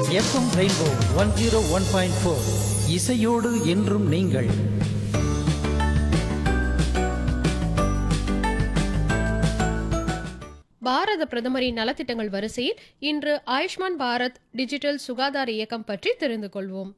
FM rainbow one zero one point four இசையோடு என்றும் நீங்கள் பாரத பிரதமரின் நலத்திட்டங்கள் வரிசையில் இன்று ஆயுஷ்மான் பாரத் டிஜிட்டல் சுகாதார இயக்கம் பற்றி தெரிந்து கொள்வோம்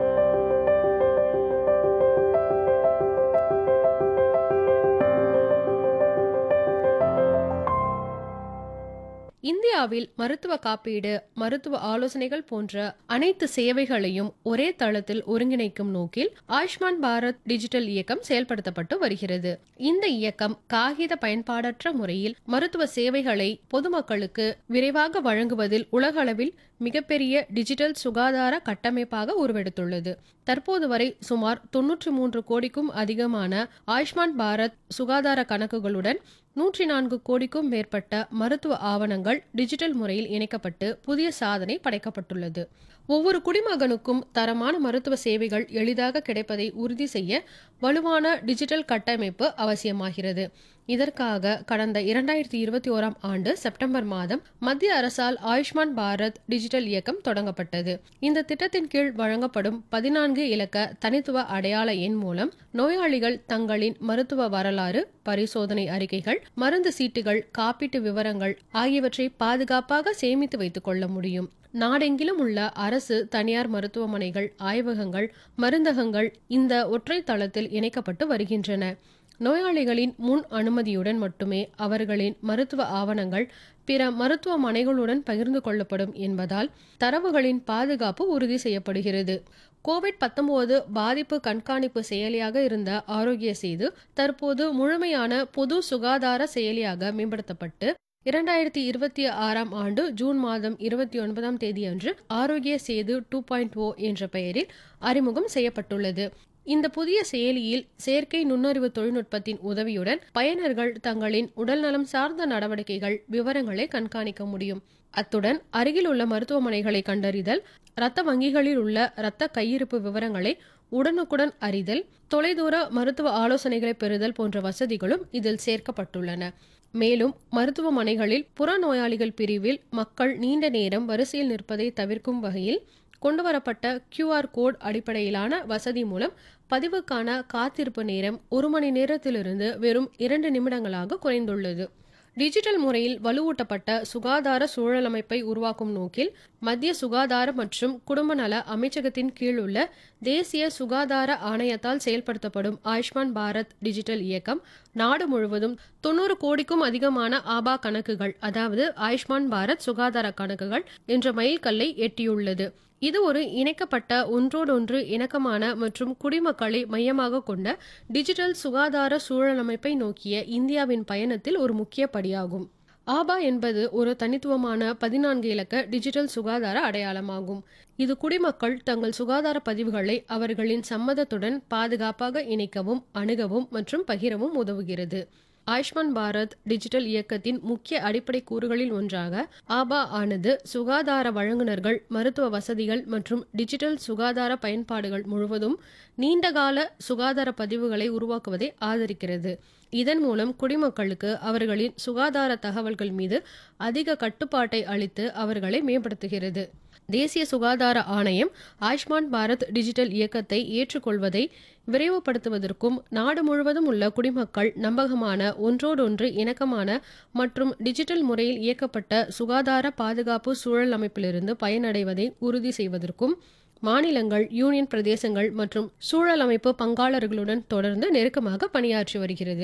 இந்தியாவில் மருத்துவ காப்பீடு மருத்துவ ஆலோசனைகள் போன்ற அனைத்து சேவைகளையும் ஒரே தளத்தில் ஒருங்கிணைக்கும் நோக்கில் ஆயுஷ்மான் பாரத் டிஜிட்டல் இயக்கம் செயல்படுத்தப்பட்டு வருகிறது இந்த இயக்கம் காகித பயன்பாடற்ற முறையில் மருத்துவ சேவைகளை பொதுமக்களுக்கு விரைவாக வழங்குவதில் உலகளவில் மிகப்பெரிய டிஜிட்டல் சுகாதார கட்டமைப்பாக உருவெடுத்துள்ளது தற்போது வரை சுமார் தொன்னூற்றி மூன்று கோடிக்கும் அதிகமான ஆயுஷ்மான் பாரத் சுகாதார கணக்குகளுடன் நூற்றி நான்கு கோடிக்கும் மேற்பட்ட மருத்துவ ஆவணங்கள் டிஜிட்டல் முறையில் இணைக்கப்பட்டு புதிய சாதனை படைக்கப்பட்டுள்ளது ஒவ்வொரு குடிமகனுக்கும் தரமான மருத்துவ சேவைகள் எளிதாக கிடைப்பதை உறுதி செய்ய வலுவான டிஜிட்டல் கட்டமைப்பு அவசியமாகிறது இதற்காக கடந்த இரண்டாயிரத்தி இருபத்தி ஓராம் ஆண்டு செப்டம்பர் மாதம் மத்திய அரசால் ஆயுஷ்மான் பாரத் டிஜிட்டல் இயக்கம் தொடங்கப்பட்டது இந்த திட்டத்தின் கீழ் வழங்கப்படும் பதினான்கு இலக்க தனித்துவ அடையாள எண் மூலம் நோயாளிகள் தங்களின் மருத்துவ வரலாறு பரிசோதனை அறிக்கைகள் மருந்து சீட்டுகள் காப்பீட்டு விவரங்கள் ஆகியவற்றை பாதுகாப்பாக சேமித்து வைத்துக் கொள்ள முடியும் நாடெங்கிலும் உள்ள அரசு தனியார் மருத்துவமனைகள் ஆய்வகங்கள் மருந்தகங்கள் இந்த ஒற்றை தளத்தில் இணைக்கப்பட்டு வருகின்றன நோயாளிகளின் முன் அனுமதியுடன் மட்டுமே அவர்களின் மருத்துவ ஆவணங்கள் பிற மருத்துவமனைகளுடன் பகிர்ந்து கொள்ளப்படும் என்பதால் தரவுகளின் பாதுகாப்பு உறுதி செய்யப்படுகிறது கோவிட் 19 பாதிப்பு கண்காணிப்பு செயலியாக இருந்த ஆரோக்கிய சேது தற்போது முழுமையான பொது சுகாதார செயலியாக மேம்படுத்தப்பட்டு இரண்டாயிரத்தி இருபத்தி ஆறாம் ஆண்டு ஜூன் மாதம் இருபத்தி ஒன்பதாம் தேதியன்று ஆரோக்கிய சேது டூ பாயிண்ட் ஓ என்ற பெயரில் அறிமுகம் செய்யப்பட்டுள்ளது இந்த புதிய செயலியில் செயற்கை நுண்ணறிவு தொழில்நுட்பத்தின் உதவியுடன் பயனர்கள் தங்களின் உடல்நலம் சார்ந்த நடவடிக்கைகள் விவரங்களை கண்காணிக்க முடியும் அத்துடன் அருகில் உள்ள மருத்துவமனைகளை கண்டறிதல் இரத்த வங்கிகளில் உள்ள இரத்த கையிருப்பு விவரங்களை உடனுக்குடன் அறிதல் தொலைதூர மருத்துவ ஆலோசனைகளை பெறுதல் போன்ற வசதிகளும் இதில் சேர்க்கப்பட்டுள்ளன மேலும் மருத்துவமனைகளில் புறநோயாளிகள் பிரிவில் மக்கள் நீண்ட நேரம் வரிசையில் நிற்பதை தவிர்க்கும் வகையில் கொண்டுவரப்பட்ட QR கோட் அடிப்படையிலான வசதி மூலம் பதிவுக்கான காத்திருப்பு நேரம் ஒரு மணி நேரத்திலிருந்து வெறும் இரண்டு நிமிடங்களாக குறைந்துள்ளது டிஜிட்டல் முறையில் வலுவூட்டப்பட்ட சுகாதார சூழலமைப்பை உருவாக்கும் நோக்கில் மத்திய சுகாதார மற்றும் குடும்ப நல அமைச்சகத்தின் கீழ் உள்ள தேசிய சுகாதார ஆணையத்தால் செயல்படுத்தப்படும் ஆயுஷ்மான் பாரத் டிஜிட்டல் இயக்கம் நாடு முழுவதும் தொண்ணூறு கோடிக்கும் அதிகமான ஆபா கணக்குகள் அதாவது ஆயுஷ்மான் பாரத் சுகாதார கணக்குகள் என்ற மைல்கல்லை எட்டியுள்ளது இது ஒரு இணைக்கப்பட்ட ஒன்றோடொன்று இணக்கமான மற்றும் குடிமக்களை மையமாக கொண்ட டிஜிட்டல் சுகாதார சூழலமைப்பை நோக்கிய இந்தியாவின் பயணத்தில் ஒரு முக்கிய படியாகும் ஆபா என்பது ஒரு தனித்துவமான பதினான்கு இலக்க டிஜிட்டல் சுகாதார அடையாளமாகும் இது குடிமக்கள் தங்கள் சுகாதார பதிவுகளை அவர்களின் சம்மதத்துடன் பாதுகாப்பாக இணைக்கவும் அணுகவும் மற்றும் பகிரவும் உதவுகிறது ஆயுஷ்மான் பாரத் டிஜிட்டல் இயக்கத்தின் முக்கிய அடிப்படை கூறுகளில் ஒன்றாக ஆபா ஆனது சுகாதார வழங்குனர்கள் மருத்துவ வசதிகள் மற்றும் டிஜிட்டல் சுகாதார பயன்பாடுகள் முழுவதும் நீண்டகால சுகாதார பதிவுகளை உருவாக்குவதை ஆதரிக்கிறது இதன் மூலம் குடிமக்களுக்கு அவர்களின் சுகாதார தகவல்கள் மீது அதிக கட்டுப்பாட்டை அளித்து அவர்களை மேம்படுத்துகிறது தேசிய சுகாதார ஆணையம் ஆயுஷ்மான் பாரத் டிஜிட்டல் இயக்கத்தை ஏற்றுக்கொள்வதை விரைவுபடுத்துவதற்கும் நாடு முழுவதும் உள்ள குடிமக்கள் நம்பகமான ஒன்றோடொன்று இணக்கமான மற்றும் டிஜிட்டல் முறையில் இயக்கப்பட்ட சுகாதார பாதுகாப்பு சூழல் அமைப்பிலிருந்து பயனடைவதை உறுதி செய்வதற்கும் மாநிலங்கள் யூனியன் பிரதேசங்கள் மற்றும் சூழல் அமைப்பு பங்காளர்களுடன் தொடர்ந்து நெருக்கமாக பணியாற்றி வருகிறது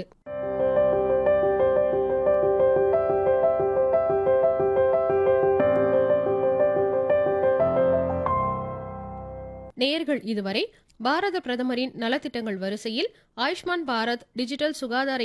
நேயர்கள் இதுவரை பாரத பிரதமரின் நலத்திட்டங்கள் வரிசையில் ஆயுஷ்மான் பாரத் டிஜிட்டல் சுகாதார